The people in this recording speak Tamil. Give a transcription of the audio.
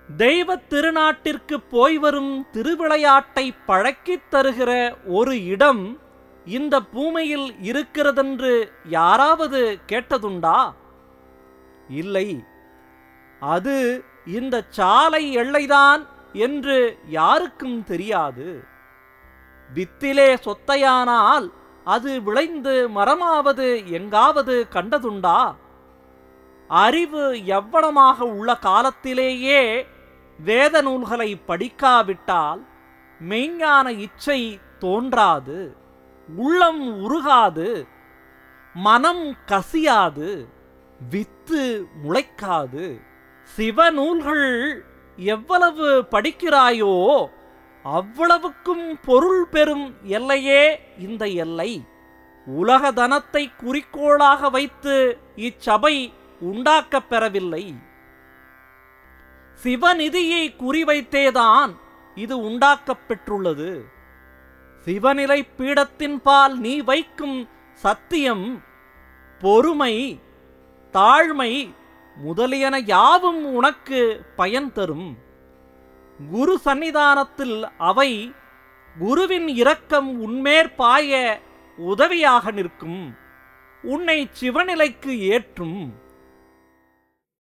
தெய்வ திருநாட்டிற்கு போய் வரும் திருவிளையாட்டை பழக்கித் தருகிற ஒரு இடம் இந்த பூமியில் இருக்கிறதென்று யாராவது கேட்டதுண்டா இல்லை அது இந்த சாலை எல்லைதான் என்று யாருக்கும் தெரியாது வித்திலே சொத்தையானால் அது விளைந்து மரமாவது எங்காவது கண்டதுண்டா அறிவு எவ்வளமாக உள்ள காலத்திலேயே வேத நூல்களை படிக்காவிட்டால் மெய்ஞான இச்சை தோன்றாது உள்ளம் உருகாது மனம் கசியாது வித்து முளைக்காது சிவநூல்கள் எவ்வளவு படிக்கிறாயோ அவ்வளவுக்கும் பொருள் பெறும் எல்லையே இந்த எல்லை உலக தனத்தை குறிக்கோளாக வைத்து இச்சபை உண்டாக்கப் பெறவில்லை சிவநிதியை குறிவைத்தேதான் இது உண்டாக்கப் பெற்றுள்ளது சிவநிலை பீடத்தின் பால் நீ வைக்கும் சத்தியம் பொறுமை தாழ்மை முதலியன யாவும் உனக்கு பயன் தரும் குரு சந்நிதானத்தில் அவை குருவின் இரக்கம் உன்மேற்பாய உதவியாக நிற்கும் உன்னை சிவநிலைக்கு ஏற்றும்